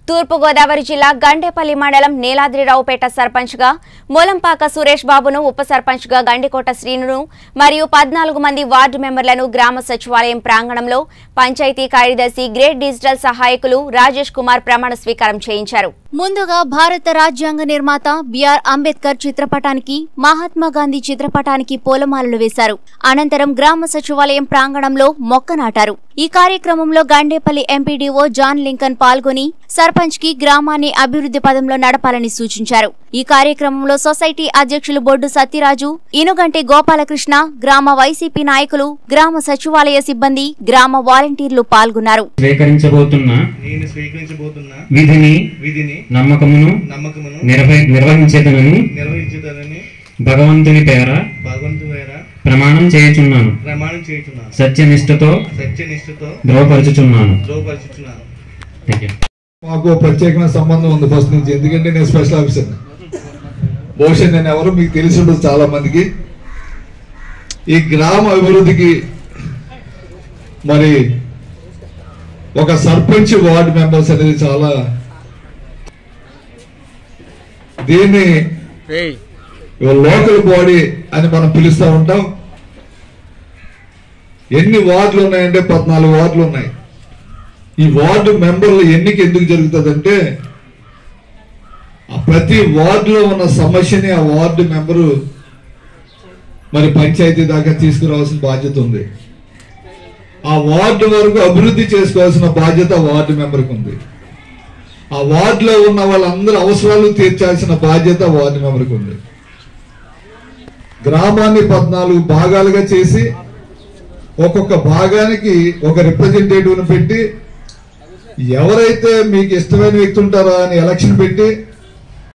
తూర్పుగోదావరి జిల్లా గండేపల్లి మండలం నీలాద్రిరావుపేట సర్పంచ్గా మూలంపాక సురేష్ బాబును ఉప సర్పంచ్గా గండికోట శ్రీనును మరియు పద్నాలుగు మంది వార్డు మెంబర్లను గ్రామ సచివాలయం ప్రాంగణంలో పంచాయతీ కార్యదర్శి గ్రేట్ డిజిటల్ సహాయకులు రాజేష్ కుమార్ ప్రమాణ స్వీకారం చేయించారు ముందుగా భారత రాజ్యాంగ నిర్మాత బిఆర్ అంబేద్కర్ చిత్రపటానికి మహాత్మా గాంధీ చిత్రపటానికి పూలమాలలు వేశారు అనంతరం గ్రామ సచివాలయం ప్రాంగణంలో మొక్క నాటారు ఈ కార్యక్రమంలో గండేపల్లి ఎంపీడీఓ జాన్ లింకన్ పాల్గొని సర్పంచ్ కి గ్రామాన్ని అభివృద్ధి పదంలో నడపాలని సూచించారు ఈ కార్యక్రమంలో సొసైటీ అధ్యక్షులు బొడ్డు సత్యరాజు ఇనుగంటి గోపాలకృష్ణ గ్రామ వైసీపీ నాయకులు గ్రామ సచివాలయ సిబ్బంది గ్రామ వాలంటీర్లు పాల్గొన్నారు స్వీకరించబోతున్న నేను స్వీకరించబోతున్న విధిని విధిని నమ్మకమును నమ్మకమును నిర్వ- నిర్వహించేదనని నిర్వహించుతానని భగవంతుని పేర భగవంతు వేర ప్రమాణం చేయుచున్నాను ప్రమాణం చేయుచున్నాను సత్యనిష్టతో సత్యనిష్టతో ధ్రువపరచుచున్నాను ధృవపరుచుచున్నాను థ్యాంక్ యూ మాకు ప్రత్యేకమైన సంబంధం ఉంది ఫస్ట్ నుంచి ఎందుకంటే నేను స్పెషల్ ఆఫీసర్ బహుశా నేను ఎవరో మీకు తెలిసి ఉండదు చాలా మందికి ఈ గ్రామ అభివృద్ధికి మరి ఒక సర్పంచ్ వార్డు మెంబర్స్ అనేది చాలా దీన్ని లోకల్ బాడీ అని మనం పిలుస్తూ ఉంటాం ఎన్ని వార్డులు ఉన్నాయంటే పద్నాలుగు వార్డులు ఉన్నాయి ఈ వార్డు మెంబర్ల ఎన్నిక ఎందుకు జరుగుతుందంటే ఆ ప్రతి వార్డులో ఉన్న సమస్యని ఆ వార్డు మెంబరు మరి పంచాయతీ దాకా తీసుకురావాల్సిన బాధ్యత ఉంది ఆ వార్డు వరకు అభివృద్ధి చేసుకోవాల్సిన బాధ్యత ఆ వార్డు మెంబర్కి ఉంది ఆ వార్డులో ఉన్న వాళ్ళందరి అవసరాలు తీర్చాల్సిన బాధ్యత ఆ వార్డు మెంబర్కి ఉంది గ్రామాన్ని పద్నాలుగు భాగాలుగా చేసి ఒక్కొక్క భాగానికి ఒక రిప్రజెంటేటివ్ను పెట్టి ఎవరైతే మీకు ఇష్టమైన వ్యక్తి ఉంటారో అని ఎలక్షన్ పెట్టి